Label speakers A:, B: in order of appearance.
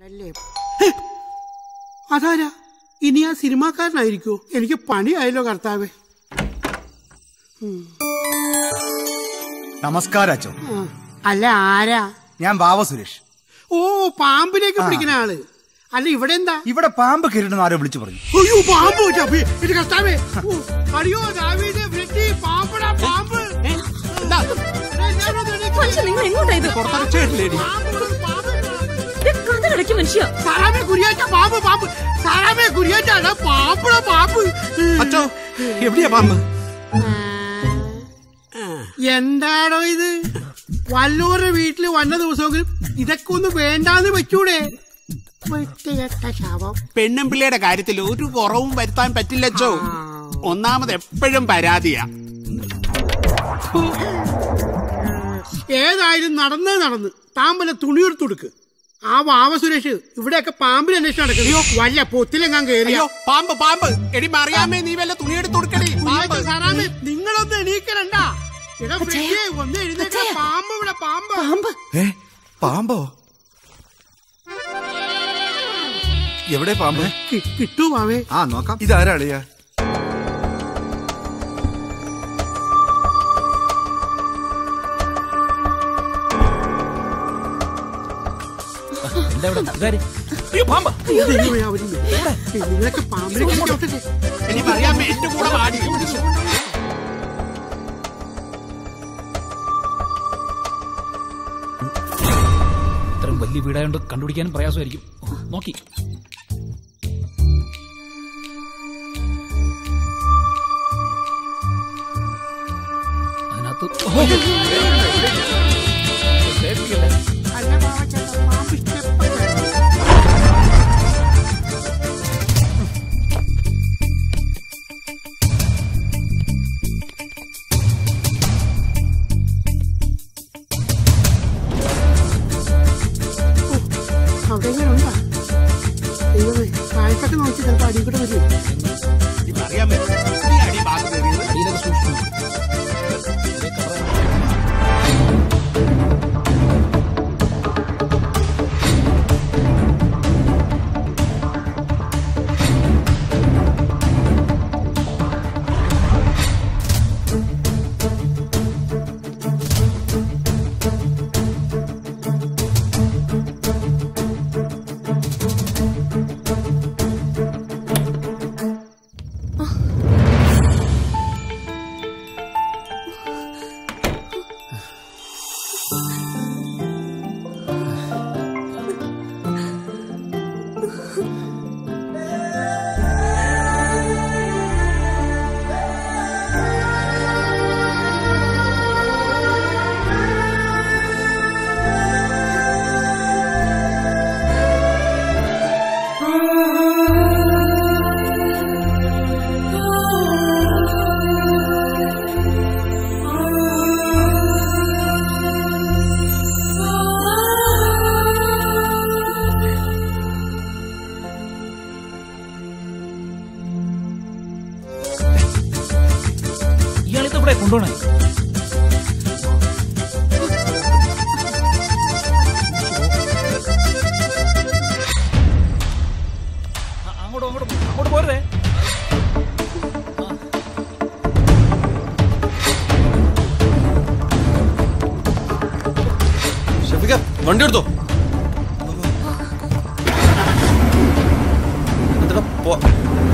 A: അല്ലേ ഹേ! അതാരാ ഇനി ആ സിനിമാക്കാരനായിരിക്കോ എനിക്ക് പണിയായല്ലോ കർത്താവേ
B: നമസ്കാരം അച്ചോ
A: ആ, അല്ല ആരാ
B: ഞാൻ ബാവ സുരേഷ്
A: ഓ പാമ്പിലേക്ക് പിടിക്കുന്ന ആള് അല്ല ഇവിടെ എന്താ
B: ഇവിടെ പാമ്പ് കയറിണെന്ന് ആരോ വിളിച്ചു പറഞ്ഞു
A: അയ്യോ പാമ്പ് ചപ്പി എന്റെ കർത്താവേ ഓ, അയ്യോ ദാവീദേ വൃത്തി പാമ്പടാ പാമ്പ്
C: മനുഷ്യ നിങ്ങൾ എങ്ങോട്ടാ ഇത് കഥകടയ്ക്ക് മനുഷ്യ
A: സാറാമേ കുരിയാച്ച പാമ്പ് പാമ്പ് സാറാമേ കുരിയാച്ച അതാ പാമ്പടാ പാമ്പ്
D: അച്ചോ എവിടെയാ പാമ്പ്
A: എന്താണോ ഇത് വല്ലൂരുടെ വീട്ടിൽ വന്ന ദിവസമെങ്കിലും ഇതൊക്കെ ഒന്ന് വേണ്ടാന്ന് വെച്ചൂടെ വൃത്തികെട്ട ശവം
D: പെണ്ണും പിള്ളയുടെ കാര്യത്തിൽ ഒരു കുറവും വരുത്താൻ പറ്റില്ലച്ചോ ഒന്നാമത് എപ്പോഴും പരാതിയാ
A: ഏതായാലും നടന്നേ നടന്ന് താമ്പല തുണിയെടുത്ത് കൊടുക്ക് ആ വാവ സുരേഷ് ഇവിടെയൊക്കെ പാമ്പിനെ അന്വേഷിച്ച് നടക്കുന്നു വല്ല പൊത്തിലെങ്ങാൻ കേറിയോ
D: അയ്യോ പാമ്പ് പാമ്പ് എടി മറിയാമേ നീ വല്ല തുണിയെടുത്ത് കൊടുക്കണേ പാമ്പ്
A: സാറാമേ നിങ്ങളൊന്ന് എണീക്കലണ്ട എടാ വൃത്തിയെ, ഒന്ന് എഴുന്നേക്ക
C: അച്ഛാ.
A: പാമ്പ് ഇവിടെ പാമ്പ്
C: പാമ്പ്
E: ഏ പാമ്പോ എവിടെ പാമ്പ്
A: കി- കിട്ടൂ വാവേ
B: ആ നോക്കാം
E: ഇതാരാളിയാ
A: ദൈവമേ, അവര് നിങ്ങളൊക്കെ പാമ്പിലേക്ക് ചോട്ടല്ലേ
D: എടി മറിയാമേ എന്റെ കൂടെ പാടി
F: ഇത്രയും വലിയ വീടായോണ്ട് കണ്ടുപിടിക്കാനും പ്രയാസമായിരിക്കും ഓ, നോക്കി അതിനകത്ത് ഓ, സേഫ്റ്റിയല്ലേ?
A: അല്ല ബാബച്ചേട്ടാ, പാമ്പ് ഇഷ്ടപ്പെട്ടു അവിടെ എങ്ങനെ ഉണ്ടാ ദൈവമേ കാഴ്ചക്ക് നോക്കി ചിലപ്പോ അടി കൂടെ വരും
D: എടി മറിയാമേ നീ അടി പാമ്പ് കയറിയത്
F: അടിയിലൊക്കെ സൂക്ഷിച്ചു ഇതേ cover ആണ്. ഇയാളിത് ഇവിടെ കൊണ്ടുപോണേ ആ, അങ്ങോട്ട് അങ്ങോട്ട് അങ്ങോട്ട് പോരുതേ
E: ഷഫിക വണ്ടി എടുത്തോ എന്നിട്ട് പോ